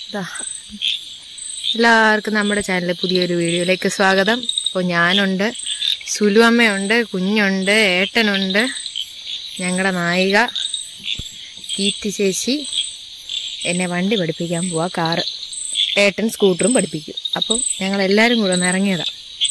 ദാ. എല്ലാവർക്കും നമ്മുടെ ചാനലിൽ പുതിയൊരു വീഡിയോയിലേക്ക് സ്വാഗതം അപ്പോൾ ഞാനുണ്ട് സുലു അമ്മയുണ്ട് കുഞ്ഞുണ്ട് ഏട്ടനുണ്ട് ഞങ്ങളുടെ നായിക കീർത്തി ചേച്ചി എന്നെ വണ്ടി പഠിപ്പിക്കാൻ പോവാ കാറ് ഏട്ടൻ സ്കൂട്ടറും പഠിപ്പിക്കും അപ്പോൾ ഞങ്ങൾ എല്ലാവരും കൂടെ ഒന്ന് ഇറങ്ങിയതാ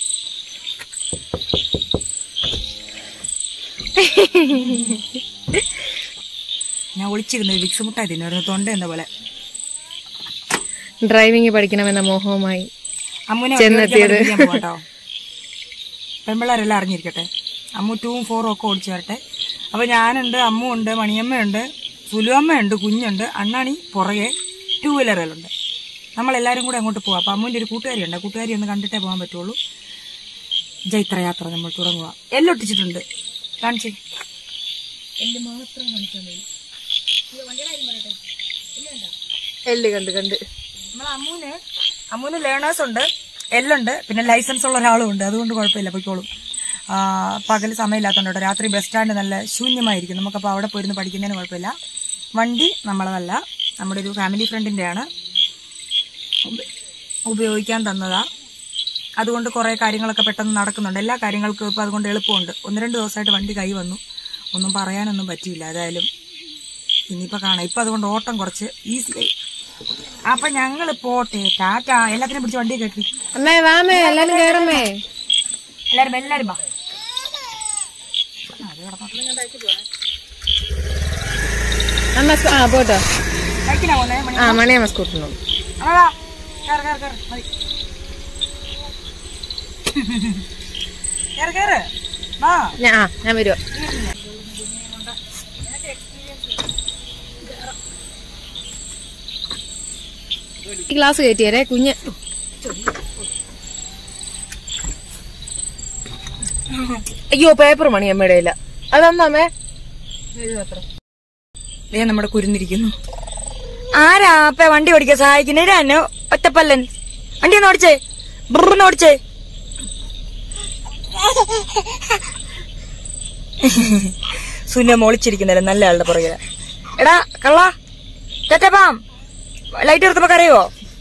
ഞാൻ ഒളിച്ചിരുന്നത് വിക്സ് മുട്ടായി തിന്നുമായിരുന്നു തൊണ്ട എന്ന പോലെ ഡ്രൈവിംഗ് പഠിക്കണമെന്ന മോഹവുമായി അമ്മുനെ ചെന്നെത്തിയത്. പോട്ടോ പെൺപിള്ളേരെല്ലാം അറിഞ്ഞിരിക്കട്ടെ അമ്മു ടൂവും ഫോറും ഒക്കെ ഓടിച്ചു വരട്ടെ അപ്പൊ ഞാനുണ്ട് അമ്മു ഉണ്ട് മണിയമ്മയുണ്ട് സുലുവമ്മയുണ്ട് കുഞ്ഞുണ്ട് അണ്ണാണി പുറകെ ടൂ വീലറുകളുണ്ട് നമ്മളെല്ലാവരും കൂടെ അങ്ങോട്ട് പോവാം അപ്പൊ അമ്മുവിന്റെ ഒരു കൂട്ടുകാരിയുണ്ട് ആ കൂട്ടുകാരി ഒന്ന് കണ്ടിട്ടേ പോകാൻ പറ്റുള്ളൂ ജൈത്രയാത്ര നമ്മൾ തുടങ്ങുക എല്ലൊട്ടിച്ചിട്ടുണ്ട് കാണിച്ചേ എല്ല് കണ്ട് കണ്ട് നമ്മളെ അമ്മൂന് അമ്മൂന് ലേണേഴ്സ് ഉണ്ട് എല്ലുണ്ട് പിന്നെ ലൈസൻസ് ഉള്ള ഒരാളും ഉണ്ട് അതുകൊണ്ട് കുഴപ്പമില്ല പൊയ്ക്കോളും ആ, പകല് സമയമില്ലാത്തതുകൊണ്ട് രാത്രി ബസ് സ്റ്റാൻഡ് നല്ല ശൂന്യമായിരിക്കും നമുക്കപ്പോൾ അവിടെ പോയിരുന്ന് പഠിക്കുന്നതിന് കുഴപ്പമില്ല വണ്ടി നമ്മളതല്ല നമ്മുടെ ഒരു ഫാമിലി ഫ്രണ്ടിൻ്റെയാണ് ഉപയോഗിക്കാൻ തന്നതാ അതുകൊണ്ട് കുറേ കാര്യങ്ങളൊക്കെ പെട്ടെന്ന് നടക്കുന്നുണ്ട് എല്ലാ കാര്യങ്ങൾക്കും ഇപ്പോൾ അതുകൊണ്ട് എളുപ്പമുണ്ട് ഒന്ന് രണ്ട് ദിവസമായിട്ട് വണ്ടി കൈ വന്നു ഒന്നും പറയാനൊന്നും പറ്റിയില്ല ഏതായാലും ഇനിയിപ്പോൾ കാണാം ഇപ്പം അതുകൊണ്ട് ഓട്ടം കുറച്ച് ഈസിയായി അപ്പൊ ഞങ്ങള് പോട്ടെ ടാറ്റ എല്ലാത്തിനും പിടിച്ച് വണ്ടി കെട്ടി അമ്മേ വാമേ എല്ലാരും കയറമ്മേ എല്ലാരും എല്ലാരും വാ അമ്മ സ്കൂ- ആ പോട്ടോ കഴിക്കണ പോന്നെ മണി ആ മണിയമ്മ സ്കൂട്ടറിനോ അമ്മ വാ. കേറ് കേറ് കേറ് മതി കേറ് കേറ് വാ ഞാൻ ആ ഞാൻ വരുവാ ഈ ഗ്ലാസ് കയറ്റിയരേ കുഞ്ഞ് അയ്യോ പേപ്പർ മണിയമ്മയുടെ ഇല്ല അതെന്താമേ ദേ നമ്മുടെ കുരുന്നിരിക്കുന്നു ആരാ അപ്പ വണ്ടി ഓടിക്കാൻ സഹായിക്കുന്നേ അന്നെ ഒറ്റപ്പല്ലൻ വണ്ടി ഒന്ന് ഓടിച്ചേ ബ്രന്ന് ഓടിച്ചേ സുന്ന മോളിച്ചിരിക്കുന്നല്ലേ നല്ല ആളുടെ പുറകില് എടാ കള്ള ചേറ്റപ്പാം ലൈറ്റ് എടുത്തപ്പോ കറിയോ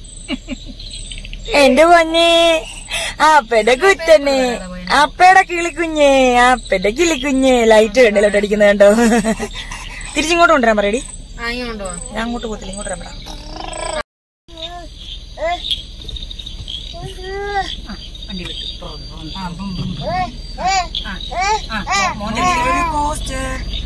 എന്റെ പൊന്നെ അപ്പയുടെ കുറ്റന്നെ അപ്പയുടെ കിളിക്കുഞ്ഞേ അപ്പയുടെ കിളിക്കുഞ്ഞേ ലൈറ്റ് കണ്ടിലോട്ട് അടിക്കുന്നത് കണ്ടോ തിരിച്ചിങ്ങോട്ട് കൊണ്ടുവരാൻ പറയടി ആ ഇങ്ങോട്ട് വാ ഞാൻ അങ്ങോട്ട് പോകത്തില്ല ഇങ്ങോട്ട് വരാൻ പറ ആ, വണ്ടി വിട്ടു. ആ, ബും, ബും, ബും. ആ, ആ, മോന്റെ ഒരു പോസ്റ്റ്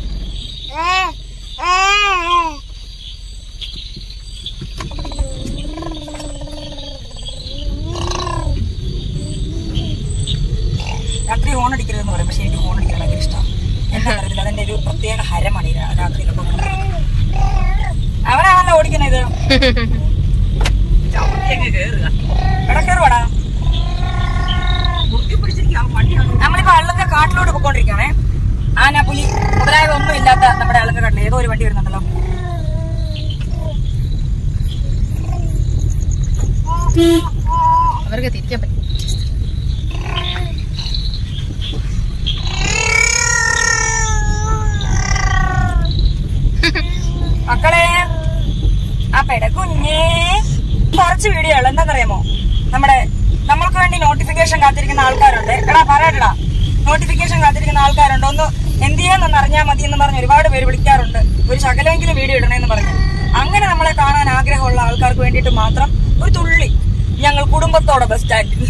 രാത്രി ഹോൺ അടിക്കരുതെന്ന് പറയും പക്ഷെ എനിക്ക് ഹോൺ അടിക്കാൻ ഭയങ്കര ഇഷ്ടമാണ് എന്താ അറിയത്തില്ല അതെന്റെ ഒരു പ്രത്യേക ഹരമാണ് ഈ രാ- രാത്രിയിലൊക്കെ ഹോൺ അടിക്കുന്നത്. അവനാണല്ലോ ഓടിക്കുന്നത് എടാ കേറുവാടാ നമ്മളിപ്പോ അള്ളക്ക കാട്ടിലോട്ട് പോയിക്കൊണ്ടിരിക്കുകയാണേ ആന പുലി മുതലായവ ഒന്നും ഇല്ലാത്ത നമ്മുടെ അള്ളക്ക കാട്ടിൽ ഏതോ ഒരു വണ്ടി വരുന്നുണ്ടല്ലോ അവർക്ക് തിരിക്കാൻ പറ്റും മക്കളെ ആ പെടക്കുഞ്ഞേ കുറച്ച് വീഡിയോകൾ എന്താണെന്നറിയാമോ നമ്മുടെ നമ്മൾക്ക് വേണ്ടി നോട്ടിഫിക്കേഷൻ കാത്തിരിക്കുന്ന ആൾക്കാരുണ്ട് എടാ പറയട്ടെടാ നോട്ടിഫിക്കേഷൻ കാത്തിരിക്കുന്ന ആൾക്കാരുണ്ട് ഒന്ന് എന്ത് ചെയ്യാന്നൊന്ന് അറിഞ്ഞാൽ മതി എന്ന് പറഞ്ഞ് ഒരുപാട് പേര് വിളിക്കാറുണ്ട് ഒരു ശകലമെങ്കിലും വീഡിയോ ഇടണമെന്ന് പറഞ്ഞ് അങ്ങനെ നമ്മളെ കാണാൻ ആഗ്രഹമുള്ള ആൾക്കാർക്ക് വേണ്ടിയിട്ട് മാത്രം ഒരു തുള്ളി ഞങ്ങൾ കുടുംബത്തോടെ ബസ് സ്റ്റാൻഡിൽ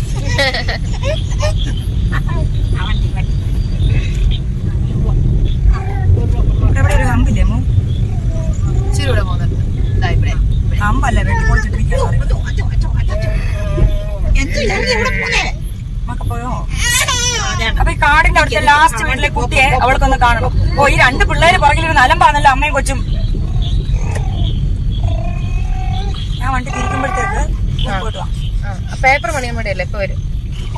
എവിടെ ഒരു ഹമ്പില്ലേ മോ ഇച്ചിരി കൂടെ പോകുന്നുണ്ട് ഇതാ ഇവിടെ അമ്പല്ല വെട്ടിപ്പൊളിച്ചിട്ടിരിക്കുകയാണ് പോയോ അപ്പൊ ഈ കാടിന്റെ അവിടുത്തെ ലാസ്റ്റ് വീട്ടിലെ കുട്ടിയെ അവൾക്കൊന്ന് കാണണം ഓ ഈ രണ്ട് പിള്ളേര് പുറകിലിരുന്ന് അലമ്പാന്നല്ലോ അമ്മയും കൊച്ചും ഞാൻ വണ്ടി തിരിക്കുമ്പോഴത്തേക്ക് പോയിട്ട് വാ ആ പേപ്പർ മണിയമ്മയുടെ അല്ലേ ഇപ്പൊ വരും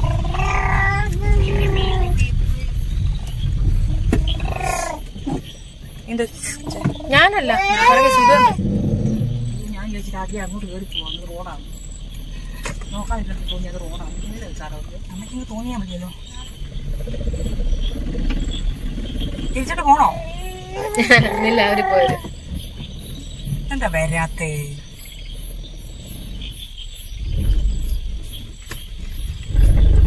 എന്ത് ഞാനല്ല പുറകെ സുഖം ഞാൻ ചോദിച്ചിട്ട് ആദ്യം അങ്ങോട്ട് കയറി പോവാം അത് റോഡാണ് നോക്കാതിരുന്നിട്ട് തോന്നിയത് റോഡാണ് അമ്മയ്ക്ക് തോന്നിയാ മതിയല്ലോ തിരിച്ചിട്ട് പോണോ ഇല്ല അവര് പോയത് എന്താ വരാത്തേ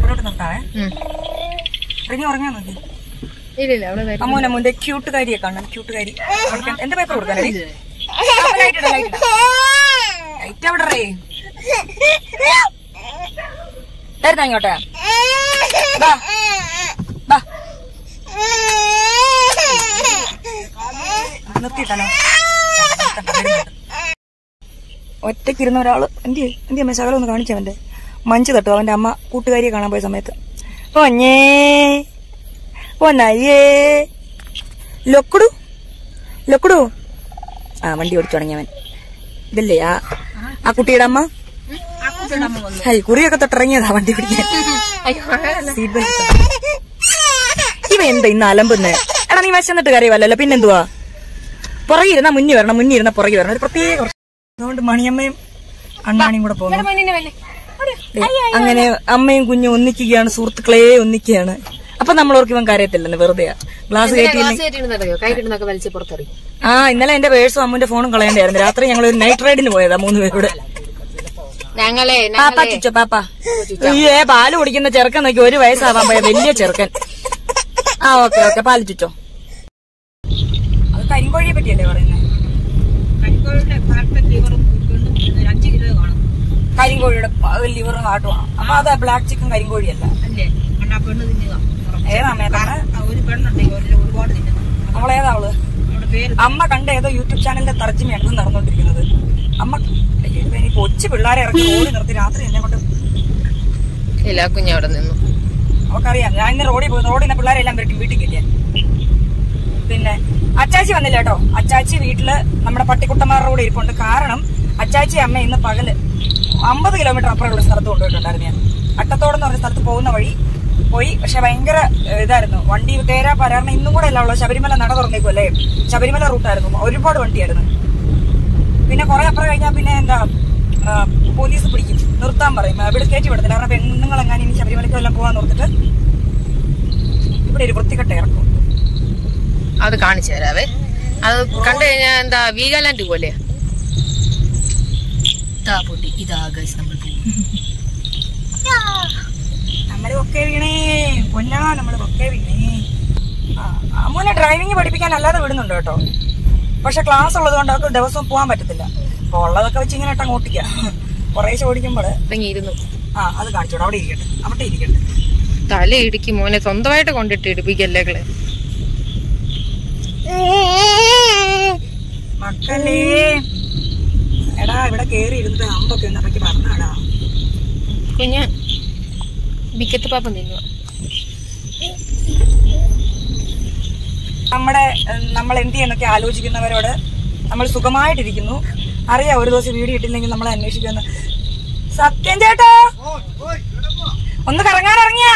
ഇവിടോട്ട് നിർത്താവേ ഉം. റിനി ഉറങ്ങാൻ നോക്കി ഇല്ല ഇല്ല അവിടെ വരും അമ്മൂൻ അമ്മൂന്റെ ക്യൂട്ട് കാരിയെ കാണാം ക്യൂട്ട് കാരി അവൾക്ക് എന്റെ പേപ്പർ കൊടുക്കാനേ ലൈറ്റ് അവിടെ റേ തരുന്ന ഇങ്ങോട്ടെ ബാ ബാ നിർത്തിയിട്ടാലോ ഒറ്റയ്ക്കിരുന്ന ഒരാള് എന്തി എന്തി അമ്മ ശകലം ഒന്ന് കാണിച്ചവന്റെ മഞ്ച് തട്ടു അവന്റെ അമ്മ കൂട്ടുകാരിയെ കാണാൻ പോയ സമയത്ത് പൊന്നേ പൊന്നയ്യേ ലൊക്കുടു ലൊക്കുടു ആ വണ്ടി ഓടിച്ചു തുടങ്ങിയവൻ ഇതല്ലേ ആ ആ കുട്ടിയുടെ അമ്മ ഹൈ കുറിയൊക്കെ തൊട്ടിറങ്ങിയതാ വണ്ടി പിടിക്കാൻ അയ്യോ അങ്ങനല്ല. സീറ്റ് ബെൽറ്റ് ഇവ എന്താ ഇന്ന് അലമ്പുന്നേ എടാ നീ വശന്നിട്ട് കറിയല്ലോ പിന്നെന്തുവാ പുറകെ ഇരുന്നാ മുന്നി വരണം മുന്നി ഇരുന്ന പുറകെ വരണം ഒരു പ്രത്യേക കുറച്ച് അതുകൊണ്ട് മണിയമ്മയും അണ്ണാണിയും കൂടെ പോകുന്നു ഇവിടെ മണ്ണിന്റെ മേലെ. അവിടെ. ദേ, അങ്ങനെ അമ്മയും കുഞ്ഞും ഒന്നിക്കുകയാണ് സുഹൃത്തുക്കളെ ഒന്നിക്കുകയാണ് അപ്പൊ നമ്മളോർക്ക് ഇവൻ കരയത്തില്ലെന്ന് വെറുതെ ഗ്ലാസ് ഇതിനെ കയറ്റി ഗ്ലാസ് കയറ്റിയിരുന്നറിയോ കൈ കിട്ടുന്നൊക്കെ വലിച്ച് പുറത്തെറിയും ആ ഇന്നലെ എന്റെ പേഴ്സും അമ്മുന്റെ ഫോണും കളയണ്ടായിരുന്നു രാത്രി ഞങ്ങൾ ഒരു നൈറ്റ് റൈഡിന് പോയതാ മൂന്ന് പേരോട് ഞങ്ങളെ പാപ്പ ചുച്ചോ പാപ്പ അയ്യേ പാല് കുടിക്കുന്ന ചെറുക്കൻ നോക്കി ഒരു വയസ്സാവാൻ പോയ വലിയ ചെറുക്കൻ ആ ഓക്കെ ഓക്കെ പാല് ചുച്ചോ അത് കരിങ്കോഴിയെ പറ്റിയല്ലേ പറയുന്നത് കരിങ്കോഴിയുടെ ലിവറും ഹാർട്ടുമാണ് അപ്പൊ അത് ബ്ലാക്ക് ചിക്കൻ കരിങ്കോഴിയല്ല ഏതാ മേത്താണ് അവളേതാ അവള് അമ്മ കണ്ട ഏതോ യൂട്യൂബ് ചാനലിന്റെ തർജ്ജമയാണ് ഇത് നടന്നുകൊണ്ടിരിക്കുന്നത് അമ്മ അയ്യോ, ഇപ്പൊ എനിക്ക് കൊച്ചു പിള്ളേരെ ഇറക്കി ഓടി നിർത്തി രാത്രി എന്നെ കൊണ്ട് ഇല്ല കുഞ്ഞവിടെ നിന്നു അവക്കറിയാം ഞാൻ ഇന്ന് റോഡിൽ പോയി റോഡിൽ നിന്ന് പിള്ളേരെല്ലാം വരട്ടി വീട്ടിൽ കയറ്റിയ പിന്നെ അച്ചാച്ചി വന്നില്ല കേട്ടോ അച്ചാച്ചി വീട്ടില് നമ്മുടെ പട്ടിക്കുട്ടന്മാരുടെ കൂടെ ഇരിപ്പുണ്ട് കാരണം അച്ചാച്ചി അമ്മ ഇന്ന് പകല് അമ്പത് കിലോമീറ്റർ അപ്പുറമുള്ള സ്ഥലത്ത് കൊണ്ടുപോയിട്ടുണ്ടായിരുന്നു ഞാൻ അട്ടത്തോടെന്ന് പറഞ്ഞ സ്ഥലത്ത് പോകുന്ന വഴി പോയി പക്ഷെ ഭയങ്കര ഏഹ്, ഇതായിരുന്നു വണ്ടി തേരാ പരാറിന് ഇന്നും കൂടെ അല്ല ഉള്ളത് ശബരിമല നട തുറന്നേക്കുമല്ലേ ശബരിമല റൂട്ടായിരുന്നു ഒരുപാട് വണ്ടിയായിരുന്നു പിന്നെ കുറെ അപ്പുറം കഴിഞ്ഞാൽ പിന്നെ എന്താ ആ, പോലീസ് പിടിക്കും നിർത്താൻ പറയും ഇവിടെ കയറ്റി വിടത്തില്ല കാരണം പെണ്ണുങ്ങൾ എങ്ങനെ ഇനി ശബരിമലയ്ക്ക് വല്ലതും പോകാൻ നിർത്തിട്ട് ഇവിടെ ഒരു വൃത്തികെട്ട ഇറക്കും അത് കാണിച്ചു തരാവേ അത് കണ്ടു കഴിഞ്ഞാൽ എന്താ വീഗാലാൻഡ് പോലെ ഇതാ പൊട്ടി ഇതാ ഗൈസ് നമ്മൾ നമ്മള് ഒക്കെ വീണേ പൊന്നാ നമ്മള് ഒക്കെ വീണേ ആ, അമ്മൂനെ ഡ്രൈവിംഗ് പഠിപ്പിക്കാൻ അല്ലാതെ വിടുന്നുണ്ട് കേട്ടോ പക്ഷെ ക്ലാസ് ഉള്ളത് കൊണ്ട് അവർക്ക് ദിവസവും പോകാൻ പറ്റത്തില്ല അപ്പൊ ഉള്ളതൊക്കെ വെച്ച് ഇങ്ങനെ ഇട്ടങ്ങ് ഓട്ടിക്കാം കുറേശ്ശെ ഓടിക്കുമ്പോൾ ഇരുന്നു ആ അത് കാണിച്ചോട്ടെ അവിടെ ഇരിക്കട്ടെ അവിടെ ഇരിക്കട്ടെ തല ഇടുക്കി മോനെ സ്വന്തമായിട്ട് കൊണ്ടിട്ട് ഇടിപ്പിക്കല്ലേ കളെ മക്കളേ എടാ ഇവിടെ കേറി ഇരുന്നിട്ട് അമ്പൊക്കെ ഒന്ന് അപ്പയ്ക്ക് പറഞ്ഞാടാ കുഞ്ഞ് ബിക്കത്ത് പാപ്പ നിന്നു നമ്മുടെ ഉം, നമ്മൾ എന്ത് ചെയ്യുന്നൊക്കെ ആലോചിക്കുന്നവരോട് നമ്മൾ സുഖമായിട്ടിരിക്കുന്നു അറിയാം ഒരു ദിവസം വീഡിയോ ഇട്ടില്ലെങ്കിൽ നമ്മളെ അന്വേഷിക്കുന്നു സത്യം ചേട്ടാ ഒന്ന് കറങ്ങാൻ ഇറങ്ങിയ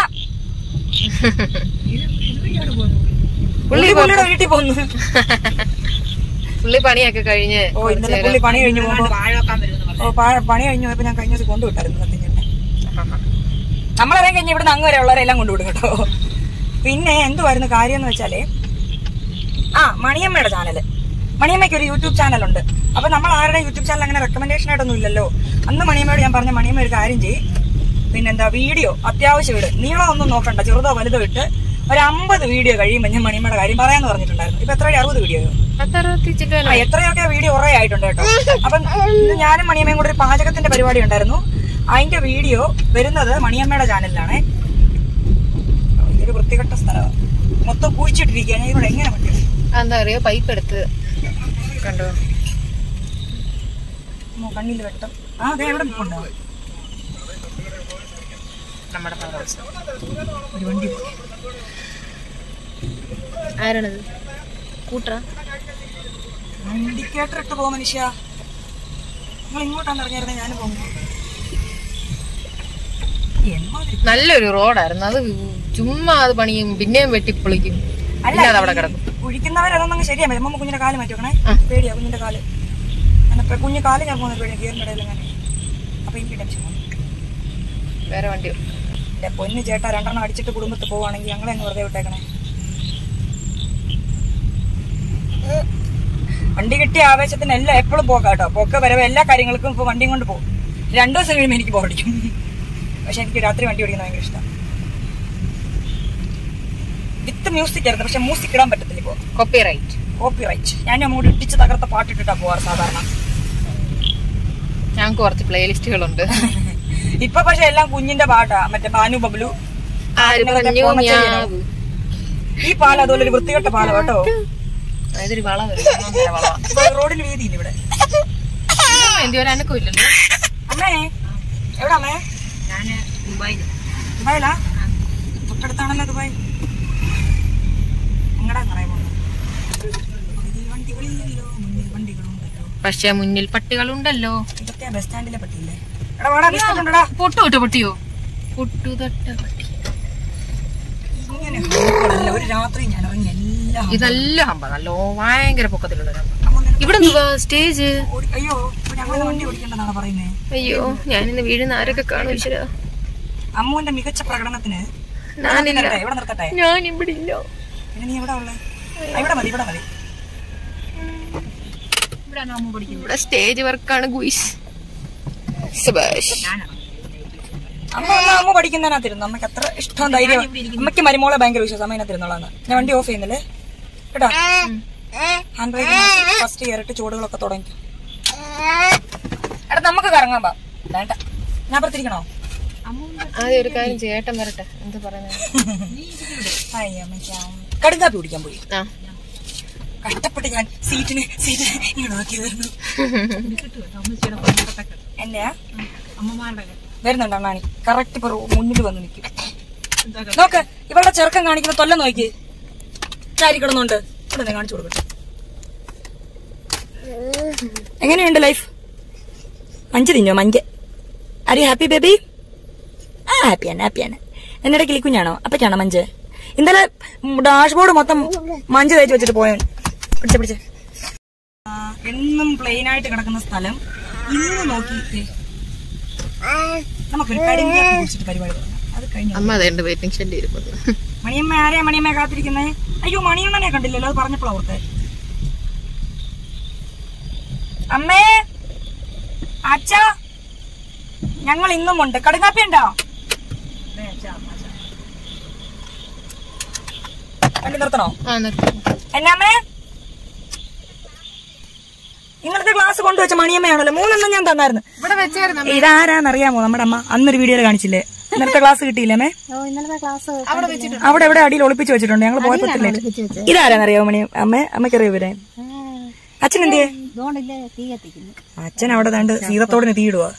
പുള്ളി പുള്ളിയുടെ വീട്ടിൽ പോന്നു പുള്ളി പണിയൊക്കെ കഴിഞ്ഞ് ഓ ഇന്നലെ പുള്ളി പണി കഴിഞ്ഞു പോകുമ്പോ ഓ പ- പണി കഴിഞ്ഞു പോയപ്പോ ഞാൻ കഴിഞ്ഞ ദിവസം കൊണ്ടുവിട്ടായിരുന്നു സത്യം ചേട്ടനെ നമ്മളറിയാൻ കഴിഞ്ഞ ഇവിടുന്ന് അങ്ങ് വരെ ഉള്ളവരെല്ലാം കൊണ്ടുവിടും കേട്ടോ പിന്നെ എന്തുവായിരുന്നു കാര്യം എന്ന് വെച്ചാല് ആ മണിയമ്മയുടെ ചാനല് മണിയമ്മയ്ക്ക് ഒരു യൂട്യൂബ് ചാനലുണ്ട് അപ്പൊ നമ്മൾ ആരുടെ യൂട്യൂബ് ചാനൽ അങ്ങനെ റെക്കമെൻഡേഷൻ ആയിട്ടൊന്നും ഇല്ലല്ലോ അന്ന് മണിയമ്മയോട് ഞാൻ പറഞ്ഞ മണിയമ്മ ഒരു കാര്യം ചെയ്യും പിന്നെന്താ വീഡിയോ അത്യാവശ്യം ഇട് നീളമൊന്നും നോക്കണ്ട ചെറുതോ വലുതോ ഇട്ട് ഒരു അമ്പത് വീഡിയോ കഴിയുമ്പോൾ ഞാൻ മണിയമ്മയുടെ കാര്യം പറയാന്ന് പറഞ്ഞിട്ടുണ്ടായിരുന്നു ഇപ്പൊ എത്ര അറുപത് വീഡിയോയോ പത്തറുപത്തി ആ, ചില്ലുവല്ലോ എത്രയൊക്കെ വീഡിയോ കുറേ ആയിട്ടുണ്ട് കേട്ടോ അപ്പം ഇന്ന് ഞാനും മണിയമ്മയും കൂടെ ഒരു പാചകത്തിന്റെ പരിപാടി ഉണ്ടായിരുന്നു അതിന്റെ വീഡിയോ വരുന്നത് മണിയമ്മയുടെ ചാനലിലാണ് ഇതൊരു വൃത്തികെട്ട സ്ഥലമാണ് മൊത്തം കുഴിച്ചിട്ടിരിക്കുക ഞാൻ ഇവിടെ എങ്ങനെ പറ്റും എന്താ അറിയോ പൈപ്പ് എടുത്ത് കണ്ടോ കണ്ണിൽ വെട്ടം ആ അതെ എവിടെ നിൽപ്പുണ്ടോ നമ്മുടെ പവർ ഹൗസ് ഒരു വണ്ടി പോയി. ആരാണത് കൂട്ടറ ഇൻഡിക്കേറ്റർ ഇട്ട് പോ മനുഷ്യ നിങ്ങൾ ഇങ്ങോട്ടാണ് ഇറങ്ങിയിരുന്നത് ഞാൻ പോകും എന്മാതിരി നല്ലൊരു റോഡായിരുന്നു അത് ചുമ്മാ അത് പണിയും പിന്നെയും വെട്ടിപ്പൊളിക്കും പിന്നെ അത് അവിടെ കിടക്കും കുഴിക്കുന്നവർ അതൊന്നും ശരിയാ അമ്മ കുഞ്ഞിന്റെ കാല് മാറ്റി വെക്കണേ ആ. പേടിയാ കുഞ്ഞിന്റെ കാല് അങ്ങനെ ഇപ്പൊ കുഞ്ഞു കാല് ഞാൻ പോകുന്ന പേടിയാ ഗിയറിന്റെ ഇടയിൽ അങ്ങനെ അപ്പൊ എനിക്ക് ടെൻഷൻ വന്നു വേറെ വണ്ടി എന്റെ പൊന്ന് ചേട്ടാ രണ്ടെണ്ണം അടിച്ചിട്ട് കുടുംബത്തിൽ പോവാണെങ്കിൽ ഞങ്ങളെ അങ്ങ് വെറുതെ വിട്ടേക്കണേ വണ്ടി കിട്ടിയ ആവേശത്തിന് എല്ലാം എപ്പോഴും പോകാം കേട്ടോ പൊക്കെ വരവ് എല്ലാ കാര്യങ്ങൾക്കും ഇപ്പൊ വണ്ടിയും കൊണ്ട് പോകും രണ്ടു ദിവസം കഴിയുമ്പോൾ എനിക്ക് ബോറടിക്കും പക്ഷെ എനിക്ക് രാത്രി വണ്ടി ഓടിക്കുന്നത് ഭയങ്കര ഇഷ്ടം വിത്ത് മ്യൂസിക് ആയിരുന്നു പക്ഷെ മ്യൂസിക് ഇടാൻ പറ്റത്തില്ല ഇപ്പോ കോപ്പി റൈറ്റ് കോപ്പി റൈറ്റ് ഞാൻ അങ്ങോട്ട് ഇടിച്ച് തകർത്ത പാട്ടിട്ടിട്ടാ പോവാറ് സാധാരണ ഞങ്ങൾക്ക് കുറച്ച് പ്ലേലിസ്റ്റുകളുണ്ട് ഇപ്പൊ പക്ഷെ എല്ലാം കുഞ്ഞിന്റെ പാട്ടാ മറ്റേ ബാനു ബബ്ലു ആര് പിന്നെ പറഞ്ഞു മറ്റേ ഞാവ് പോന്നച്ചേരിയാണോ? ഈ പാലം അതുപോലെ ഒരു വൃത്തികെട്ട പാലം കേട്ടോ ഇതൊരു വളവ് ഒന്നൊന്നര വളവാ ഇപ്പൊ റോഡിന് വീതിയില്ല ഇവിടെ എന്തി ഒരു അനക്കം ഇല്ലല്ലോ അമ്മേ എവിടെ അമ്മേ ഞാന് ദുബായിൽ ദുബായിലാ തൊട്ടടുത്താണല്ലോ ദുബായ് എങ്ങടാ പറയാൻ പോകുന്നത് ഇതിൽ വണ്ടികളില്ലല്ലോ മുന്നിൽ വണ്ടികളുണ്ടല്ലോ പക്ഷെ മുന്നിൽ പട്ടികളുണ്ടല്ലോ ഇതൊക്കെ ബസ് സ്റ്റാൻഡിലെ പറ്റിയില്ലേ എടാ വാടാ ബിസ്ക്കറ്റ് ഉണ്ടടാ പൊട്ടു തൊട്ട പട്ടിയോ പൊട്ടു തൊട്ട പട്ടി ഇങ്ങനെ ഹമ്പുകളല്ല. ഒരു രാത്രി ഞാൻ ഇറങ്ങി എല്ലാം ഇതല്ല ഹമ്പ നല്ലോ ഭയങ്കര പൊക്കത്തിലുള്ള ഒരു ഹമ്പ. അമ്മ നിനക്ക് ഇവിടെ എന്തുവാ സ്റ്റേജ് ഓടി- അയ്യോ ഇപ്പൊ ഞങ്ങൾ വണ്ടി ഓടിക്കണ്ടെന്നാണ് പറയുന്നത് അയ്യോ ഞാനിന്ന് വീഴുന്ന ആരൊക്കെ കാണും ഈശ്വരാ അമ്മുവിന്റെ മികച്ച പ്രകടനത്തിന് ഞാനില്ല നിർത്തട്ടെ ഇവിടെ നിർത്തട്ടെ ഞാൻ ഇവിടെ ഇല്ല പിന്നെ നീ എവിടെ ഉള്ളേ ആ, ഇവിടെ മതി ഇവിടെ മതി ഇവിടെ സ്റ്റേജ് വർക്കാണ് ഗുയിസ് സുഭാഷ് അമ്മ അമ്മ അമ്മ പഠിക്കുന്നതിനകത്തിരുന്നു അമ്മക്ക് അത്ര ഇഷ്ടം ധൈര്യം അമ്മയ്ക്ക് മരുമോളെ ഭയങ്കര വിശ്വാസം അമ്മ ഇതിനകത്തിരുന്നോളാന്ന് ഞാൻ വണ്ടി ഓഫ് ചെയ്യുന്നില്ലേ കേട്ടോ ഹാൻഡ് ബ്രേക്ക് ഫസ്റ്റ് കയറിട്ട് ചൂടുകളൊക്കെ തുടങ്ങി എടാ നമുക്ക് കറങ്ങാൻ പാ വേണ്ട ഞാൻ അപ്പുറത്തിരിക്കണോ ആദ്യം ഒരു കാര്യം ചേട്ടൻ വരട്ടെ എന്താ പറയുന്നത് കടുങ്കാപ്പി കുടിക്കാൻ പോയി ആ കഷ്ടപ്പെട്ട് ഞാൻ സീറ്റിന് സീറ്റിന് ഇങ്ങനെ നോക്കിയതായിരുന്നു എന്നെയാ വരുന്നുണ്ട് അണ്ണാണി കറക്റ്റ് ഇപ്പൊ മുന്നിൽ വന്ന് നിൽക്കും നോക്ക് ഇവളുടെ ചെറുക്കം കാണിക്കുന്ന തൊല്ല നോക്കി ചാരി കിടന്നുണ്ട് ഇവിടെ നിന്ന് കാണിച്ചു കൊടുക്കട്ടെ എങ്ങനെയുണ്ട് ലൈഫ് മഞ്ച് തിന്നോ മഞ്ച് അരി ഹാപ്പി ബേബി ആ ഹാപ്പിയാണ് ഹാപ്പിയാണ് എന്നിടെ കിളിക്കുഞ്ഞാണോ അപ്പച്ചാണോ മഞ്ച് ഇന്നലെ ഡാഷ്ബോർഡ് മൊത്തം മഞ്ച് തേച്ച് വെച്ചിട്ട് പോയവൻ പിടിച്ച പിടിച്ച എന്നും പ്ലെയിൻ ആയിട്ട് കിടക്കുന്ന സ്ഥലം ഇന്ന് നോക്കി നമുക്കൊരു കടിഞ്ഞാത്തി കുടിച്ചിട്ട് പരിപാടി തുടങ്ങാം. അത് കഴിഞ്ഞു അമ്മ അതുണ്ട് വെയിറ്റിംഗ് ഷെഡ് ഇരിപ്പത് മണിയമ്മ ആരെയാ മണിയമ്മ കാത്തിരിക്കുന്നേ അയ്യോ മണിയമ്മനെ കണ്ടില്ലല്ലോ അത് പറഞ്ഞപ്പോൾ ഓർത്തെ അമ്മേ അച്ഛ ഞങ്ങൾ ഇന്നും ഉണ്ട് കടുങ്ങാപ്പി ഉണ്ടോ വണ്ടി നിർത്തണോ ആ നിർത്തി എന്നാമ്മേ ഇന്നലത്തെ ക്ലാസ് കൊണ്ടുവച്ച മണിയമ്മയാണല്ലോ മൂന്നെണ്ണം ഞാൻ തന്നായിരുന്നു ഇവിടെ വെച്ചായിരുന്നു ഇതാരാന്നറിയാമോ നമ്മുടെ അമ്മ അന്നൊരു വീഡിയോയിൽ കാണിച്ചില്ലേ ഇന്നലത്തെ ക്ലാസ് കിട്ടിയില്ലേ അമ്മേ അവിടെ വെച്ചിട്ട് അവിടെ എവിടെ അടിയിൽ ഒളിപ്പിച്ച് വെച്ചിട്ടുണ്ട് ഞങ്ങൾ പോയപ്പോഴത്തില്ലേ ഇതാരാന്നറിയാമോ മണി അമ്മ അമ്മയ്ക്കറിയോ ഇവരെ അച്ഛൻ എന്തിയെ അച്ഛൻ അവിടെ ദാണ്ട് സീതത്തോടിന് തീയിടുക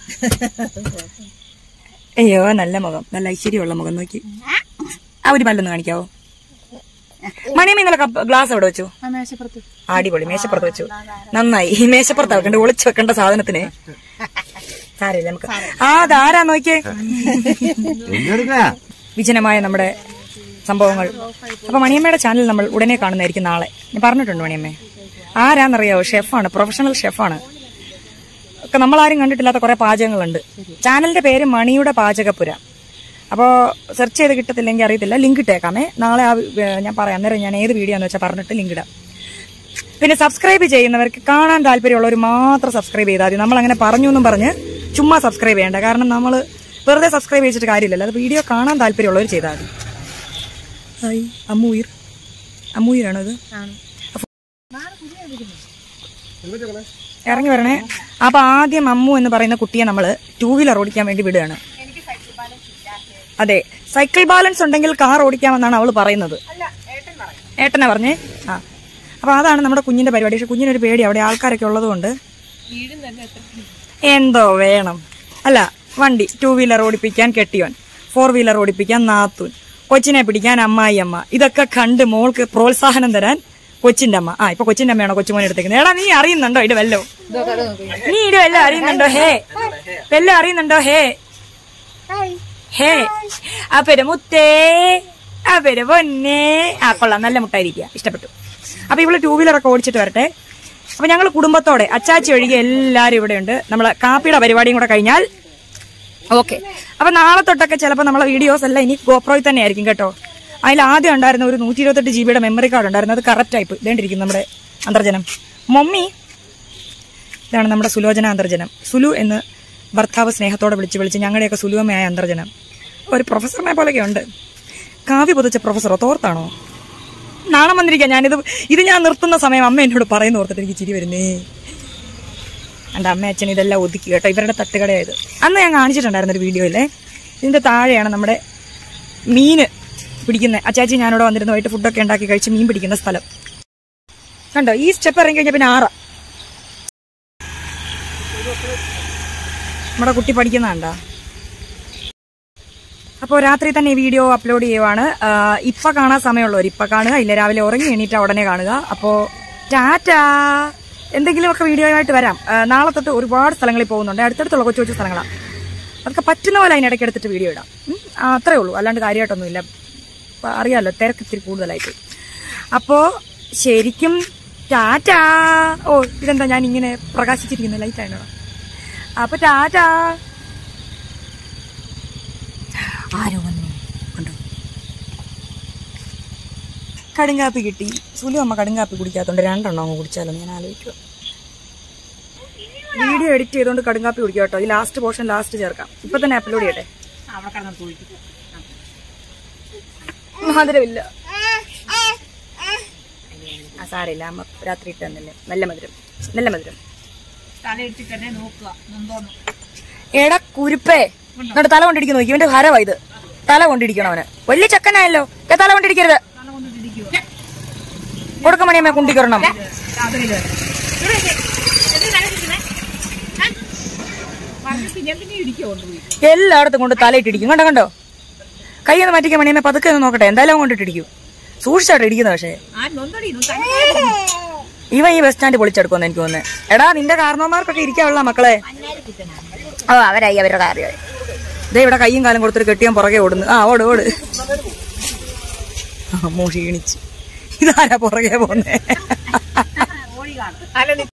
അയ്യോ നല്ല മുഖം നല്ല ഐശ്വര്യമുള്ള മുഖം നോക്കി ആ ഒരു പല്ലൊന്ന് കാണിക്കാവോ മണിയമ്മ ഇന്നലെ കപ്പ് ഗ്ലാസ് എവിടെ വെച്ചു അടിപൊളി മേശപ്പുറത്ത് വെച്ചു നന്നായി ഈ മേശപ്പുറത്ത് വെക്കണ്ട ഒളിച്ചു വെക്കേണ്ട സാധനത്തിന് സാരമില്ല നമുക്ക് ആ അതാരാ നോക്കിയേ വിജനമായ നമ്മുടെ സംഭവങ്ങൾ അപ്പൊ മണിയമ്മയുടെ ചാനൽ നമ്മൾ ഉടനെ കാണുന്നതായിരിക്കും നാളെ ഞാൻ പറഞ്ഞിട്ടുണ്ട് മണിയമ്മേ ആരാന്നറിയാവോ ഷെഫാണ് പ്രൊഫഷണൽ ഷെഫാണ് ഒക്കെ നമ്മളാരും കണ്ടിട്ടില്ലാത്ത കുറെ പാചകങ്ങളുണ്ട് ചാനലിന്റെ പേര് മണിയുടെ പാചകപ്പുര അപ്പോൾ സെർച്ച് ചെയ്ത് കിട്ടത്തില്ലെങ്കിൽ അറിയത്തില്ല ലിങ്ക് ഇട്ടേക്കാമേ നാളെ ആ വി- ഞാൻ പറയാം അന്നേരം ഞാൻ ഏത് വീഡിയോ എന്ന് വെച്ചാൽ പറഞ്ഞിട്ട് ലിങ്ക് ഇടാം പിന്നെ സബ്സ്ക്രൈബ് ചെയ്യുന്നവർക്ക് കാണാൻ താല്പര്യമുള്ളവർ മാത്രം സബ്സ്ക്രൈബ് ചെയ്താൽ മതി നമ്മൾ അങ്ങനെ പറഞ്ഞു എന്നും പറഞ്ഞ് ചുമ്മാ സബ്സ്ക്രൈബ് ചെയ്യേണ്ട കാരണം നമ്മൾ വെറുതെ സബ്സ്ക്രൈബ് ചെയ്തിട്ട് കാര്യമില്ലല്ലോ അത് വീഡിയോ കാണാൻ താല്പര്യമുള്ളവർ ചെയ്താൽ മതി ഹായ് അമ്മൂയിർ അമ്മൂയിരാണോ ഇത് ഇറങ്ങി വരണേ അപ്പൊ ആദ്യം അമ്മു എന്ന് പറയുന്ന കുട്ടിയെ നമ്മൾ ടൂ വീലർ ഓടിക്കാൻ വേണ്ടി വിടുകയാണ് അതെ സൈക്കിൾ ബാലൻസ് ഉണ്ടെങ്കിൽ കാർ ഓടിക്കാമെന്നാണ് അവൾ പറയുന്നത് ഏട്ടനാ പറഞ്ഞേ ആ അപ്പൊ അതാണ് നമ്മുടെ കുഞ്ഞിന്റെ പരിപാടി പക്ഷെ കുഞ്ഞിനൊരു പേടി അവിടെ ആൾക്കാരൊക്കെ ഉള്ളതുകൊണ്ട് എന്തോ വേണം അല്ല വണ്ടി ടൂ വീലർ ഓടിപ്പിക്കാൻ കെട്ടിയോൻ ഫോർ വീലർ ഓടിപ്പിക്കാൻ നാത്തൂൻ കൊച്ചിനെ പിടിക്കാൻ അമ്മായി അമ്മ ഇതൊക്കെ കണ്ട് മോൾക്ക് പ്രോത്സാഹനം തരാൻ കൊച്ചിന്റെ അമ്മ ആ ഇപ്പൊ കൊച്ചിന്റെ അമ്മയാണോ കൊച്ചുമോനെ എടുത്തേക്കുന്നത് എടാ നീ അറിയുന്നുണ്ടോ ഇത് വല്ലോ നീ ഇത് വല്ലതും അറിയുന്നുണ്ടോ ഹേ വല്ലതും അറിയുന്നുണ്ടോ ഹേ ഹേ അപ്പര മുത്തേ അപ്പര പൊന്നേ ആ കൊള്ളാം നല്ല മുട്ടായിരിക്കുക ഇഷ്ടപ്പെട്ടു അപ്പൊ ഇവള് ടൂ വീലറൊക്കെ ഓടിച്ചിട്ട് വരട്ടെ അപ്പൊ ഞങ്ങൾ കുടുംബത്തോടെ അച്ചാച്ചി ഒഴികെ എല്ലാരും ഇവിടെ ഉണ്ട് നമ്മളെ കാപ്പിയുടെ പരിപാടിയും കൂടെ കഴിഞ്ഞാൽ ഓക്കെ അപ്പൊ നാളെ തൊട്ടൊക്കെ ചിലപ്പോൾ നമ്മളെ വീഡിയോസ് എല്ലാം ഇനി ഗോപ്രോയിൽ തന്നെ ആയിരിക്കും കേട്ടോ അതിൽ ആദ്യം ഉണ്ടായിരുന്ന ഒരു നൂറ്റി ഇരുപത്തെട്ട് ജി ബിയുടെ മെമ്മറി കാർഡ് ഉണ്ടായിരുന്നു അത് കറക്റ്റ് ആയിപ്പ് ഇതേണ്ടിരിക്കും നമ്മുടെ അന്തർജനം മമ്മി ഇതാണ് നമ്മുടെ സുലോചന അന്തർജനം സുലു എന്ന് ഭർത്താവ് സ്നേഹത്തോടെ വിളിച്ച് വിളിച്ച് ഞങ്ങളുടെയൊക്കെ സുലുവമ്മയായ അന്തർജനം ഒരു പ്രൊഫസറിനെ പോലെയൊക്കെ ഉണ്ട് കാവ്യ പൊതിച്ച പ്രൊഫസറോ തോർത്താണോ നാണം വന്നിരിക്കാം ഞാനിത് ഇത് ഞാൻ നിർത്തുന്ന സമയം അമ്മ എന്നോട് പറയുന്ന ഓർത്തിട്ട് എനിക്ക് ചിരി വരുന്നേ എൻ്റെ അമ്മ അച്ഛൻ ഇതെല്ലാം ഒതുക്കി കേട്ടോ ഇവരുടെ തട്ടുകടയായത് അന്ന് ഞാൻ കാണിച്ചിട്ടുണ്ടായിരുന്ന ഒരു വീഡിയോയിലെ ഇതിന്റെ താഴെയാണ് നമ്മുടെ മീന് പിടിക്കുന്നത് അച്ചാച്ചി ഞാനിവിടെ വന്നിരുന്നു വൈകിട്ട് ഫുഡൊക്കെ ഉണ്ടാക്കി കഴിച്ച് മീൻ പിടിക്കുന്ന സ്ഥലം കണ്ടോ ഈ സ്റ്റെപ്പ് ഇറങ്ങി കഴിഞ്ഞാൽ പിന്നെ ആറ നമ്മുടെ കുട്ടി പഠിക്കുന്ന കണ്ടോ അപ്പോൾ രാത്രി തന്നെ ഈ വീഡിയോ അപ്ലോഡ് ചെയ്യുവാണ് ആഹ് ഇപ്പൊ കാണാൻ സമയമുള്ളവർ ഇപ്പൊ കാണുക ഇല്ല രാവിലെ ഉറങ്ങി എണീറ്റ ഉടനെ കാണുക അപ്പോൾ ടാറ്റാ എന്തെങ്കിലുമൊക്കെ വീഡിയോ ആയിട്ട് വരാം ആഹ് നാളെ തൊട്ട് ഒരുപാട് സ്ഥലങ്ങളിൽ പോകുന്നുണ്ട് അടുത്തടുത്തുള്ള കൊച്ചു കൊച്ചു സ്ഥലങ്ങളാണ് അതൊക്കെ പറ്റുന്ന പോലെ അതിനിടയ്ക്ക് എടുത്തിട്ട് വീഡിയോ ഇടാം ഉം. ആ, അത്രേ ഉള്ളൂ അല്ലാണ്ട് കാര്യമായിട്ടൊന്നുമില്ല അപ്പൊ അറിയാലോ തിരക്ക് ഇത്തിരി കൂടുതലായിട്ട് അപ്പോൾ ശരിക്കും ടാറ്റാ ഓ ഇതെന്താ ഞാൻ ഇങ്ങനെ പ്രകാശിച്ചിരിക്കുന്ന ലൈറ്റ് ആണോ അപ്പൊ ടാറ്റാ ആരോ വന്നു കണ്ടോ കടുങ്കാപ്പി കിട്ടി സുലു അമ്മ കടുങ്കാപ്പി കുടിക്കാത്തോണ്ട് രണ്ടെണ്ണം അങ്ങ് കുടിച്ചാലോ ഞാൻ ആലോചിക്കുക വീഡിയോ എഡിറ്റ് ചെയ്തുകൊണ്ട് കടുങ്കാപ്പി കുടിക്കുക കേട്ടോ ഈ ലാസ്റ്റ് പോർഷൻ ലാസ്റ്റ് ചേർക്കാം ഇപ്പൊ തന്നെ അപ്ലോഡ് ചെയ്യട്ടെ മധുരമില്ല ആ സാരില്ല അമ്മ രാത്രി ഇട്ട് തന്നില്ലേ നല്ല മധുരം നല്ല മധുരം എടാ കുരുപ്പേ എന്നിട്ട് തല കൊണ്ടിരിക്കുന്നു നോക്കി ഇവന്റെ ഹരവാ ഇത് തല കൊണ്ടിരിക്കണം അവന് വലിയ ചക്കനായല്ലോ ഏ തല കൊണ്ടിരിക്കരുത് കൊടുക്ക മണിയമ്മ കുണ്ടിക്കരണം എല്ലായിടത്തും കൊണ്ട് തലയിട്ടിരിക്കും കണ്ടോ കണ്ടോ കൈയൊന്ന് മാറ്റിക്കാൻ മണിയമ്മ പതുക്കെ ഒന്ന് നോക്കട്ടെ എന്തായാലും അവൻ കൊണ്ടിട്ടിരിക്കും സൂക്ഷിച്ചായിട്ട് ഇരിക്കുന്നത് പക്ഷേ ഇവൻ ഈ ബസ് സ്റ്റാൻഡ് പൊളിച്ചെടുക്കുമെന്ന് എനിക്ക് തോന്നുന്നത് എടാ നിന്റെ കാരണവന്മാർക്കൊക്കെ ഇരിക്കാനുള്ള മക്കളെ ഓ അവരായി അവരുടെ കാര്യമായി ഇതേ ഇവിടെ കയ്യും കാലം കൊടുത്തിട്ട് കെട്ടിയാൻ പുറകെ ഓടുന്നു ആ ഓട് ഓട് അമ്മോ ക്ഷീണിച്ച് ഇതാരാ പുറകെ പോന്നേ